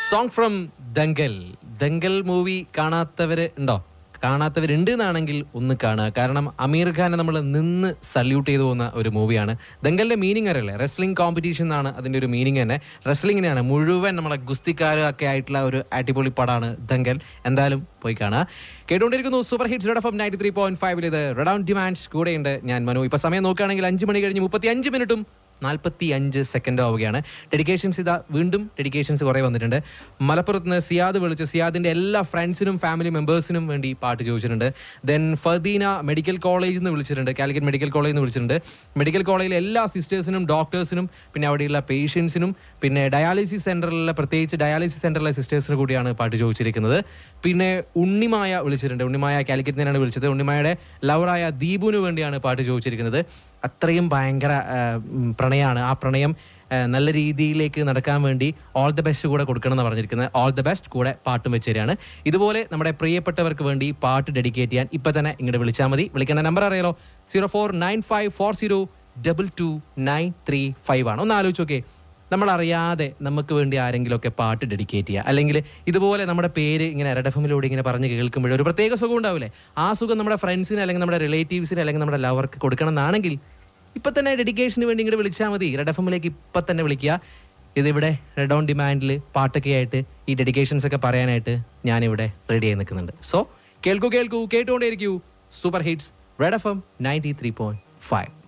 song from Dangal Dangal movie കാണാത്തവര് ഉണ്ടോ കാണാത്തവരുണ്ട് എന്നാണെങ്കിൽ ഒന്ന് കാണുക കാരണം അമീർ ഖാനെ നമ്മൾ നിന്ന് സല്യൂട്ട് ചെയ്തു പോകുന്ന ഒരു മൂവിയാണ് ദങ്കലിന്റെ മീനിങ് അറിയില്ലേ റെസ്ലിംഗ് കോമ്പറ്റീഷൻ എന്നാണ് അതിന്റെ ഒരു മീനിങ് തന്നെ റെസ്ലിങ്ങിനെയാണ് മുഴുവൻ നമ്മളെ ഗുസ്തിക്കാരൊക്കെ ആയിട്ടുള്ള ഒരു അടിപൊളി പടാണ് ദങ്കൽ എന്തായാലും പോയി കാണുക കേട്ടുകൊണ്ടിരിക്കുന്നു super hits red F M ninety three point ഫൈവിൽ ഇത് റെഡൌൺ ഡിമാൻഡ്സ് കൂടെയുണ്ട് ഞാൻ മനു ഇപ്പൊ സമയം നോക്കുകയാണെങ്കിൽ അഞ്ച് മണി കഴിഞ്ഞ് മുപ്പത്തി അഞ്ച് മിനിറ്റും നാൽപ്പത്തി അഞ്ച് സെക്കൻഡ് ആവുകയാണ് ഡെഡിക്കേഷൻസ് ഇതാ വീണ്ടും ഡെഡിക്കേഷൻസ് കുറേ വന്നിട്ടുണ്ട് മലപ്പുറത്ത് നിന്ന് സിയാദ് വിളിച്ച് സിയാദിന്റെ എല്ലാ ഫ്രണ്ട്സിനും ഫാമിലി മെമ്പേഴ്സിനും വേണ്ടി പാട്ട് ചോദിച്ചിട്ടുണ്ട് ദെൻ ഫദീന മെഡിക്കൽ കോളേജിൽ നിന്ന് വിളിച്ചിട്ടുണ്ട് കാലിക്കറ്റ് മെഡിക്കൽ കോളേജിൽ നിന്ന് വിളിച്ചിട്ടുണ്ട് മെഡിക്കൽ കോളേജിലെ എല്ലാ സിസ്റ്റേഴ്സിനും ഡോക്ടേഴ്സിനും പിന്നെ അവിടെയുള്ള പേഷ്യൻസിനും പിന്നെ ഡയാലിസിസ് സെന്ററിലെ പ്രത്യേകിച്ച് ഡയാലിസിസ് സെന്ററിലെ സിസ്റ്റേഴ്സിന് കൂടിയാണ് പാട്ട് ചോദിച്ചിരിക്കുന്നത് പിന്നെ ഉണ്ണിമായ വിളിച്ചിട്ടുണ്ട് ഉണ്ണിമായ കാലിക്കറ്റിൽ നിന്നാണ് വിളിച്ചത് ഉണ്ണിമായുടെ ലവറായ ദീപുവിന് വേണ്ടിയാണ് പാട്ട് ചോദിച്ചിരിക്കുന്നത് അത്രയും ഭയങ്കര ആ, ഉം, പ്രണയമാണ് ആ പ്രണയം ആ, നല്ല രീതിയിലേക്ക് നടക്കാൻ വേണ്ടി ഓൾ ദ ബെസ്റ്റ് കൂടെ കൊടുക്കണം എന്ന് പറഞ്ഞിരിക്കുന്നത് ഓൾ ദ ബെസ്റ്റ് കൂടെ പാട്ടും വെച്ച് തരികയാണ് ഇതുപോലെ നമ്മുടെ പ്രിയപ്പെട്ടവർക്ക് വേണ്ടി പാട്ട് ഡെഡിക്കേറ്റ് ചെയ്യാൻ ഇപ്പൊ തന്നെ ഇങ്ങോട്ട് വിളിച്ചാൽ മതി വിളിക്കേണ്ട നമ്പർ അറിയാലോ zero four nine five four zero double two nine three five ആണ് ഒന്ന് ആലോചിച്ച് നോക്കേ നമ്മൾ അറിയാതെ നമുക്ക് വേണ്ടി ആരെങ്കിലുമൊക്കെ പാട്ട് ഡെഡിക്കേറ്റ് ചെയ്യുക അല്ലെങ്കിൽ ഇതുപോലെ നമ്മുടെ പേര് ഇങ്ങനെ റെഡഫമിലൂടെ ഇങ്ങനെ പറഞ്ഞ് കേൾക്കുമ്പോൾ ഒരു പ്രത്യേക സുഖം ഉണ്ടാവില്ലേ ആ സുഖം നമ്മുടെ ഫ്രണ്ട്സിന് അല്ലെങ്കിൽ നമ്മുടെ റിലേറ്റീവ്സിന് അല്ലെങ്കിൽ നമ്മുടെ ലവർക്ക് കൊടുക്കണം എന്നാണെങ്കിൽ ഇപ്പൊ തന്നെ ഡെഡിക്കേഷന് വേണ്ടി ഇങ്ങോട്ട് വിളിച്ചാൽ മതി റെഡ് എഫ് എമ്മിലേക്ക് ഇപ്പൊ തന്നെ വിളിക്കുക ഇതിവിടെ റെഡ് ഓൺ ഡിമാൻഡിൽ പാട്ടൊക്കെ ആയിട്ട് ഈ ഡെഡിക്കേഷൻസ് ഒക്കെ പറയാനായിട്ട് ഞാനിവിടെ റെഡി ആയി നിൽക്കുന്നുണ്ട് സോ കേൾക്കൂ കേൾക്കൂ കേട്ടുകൊണ്ടേയിരിക്കൂ super hits red F M ninety three point five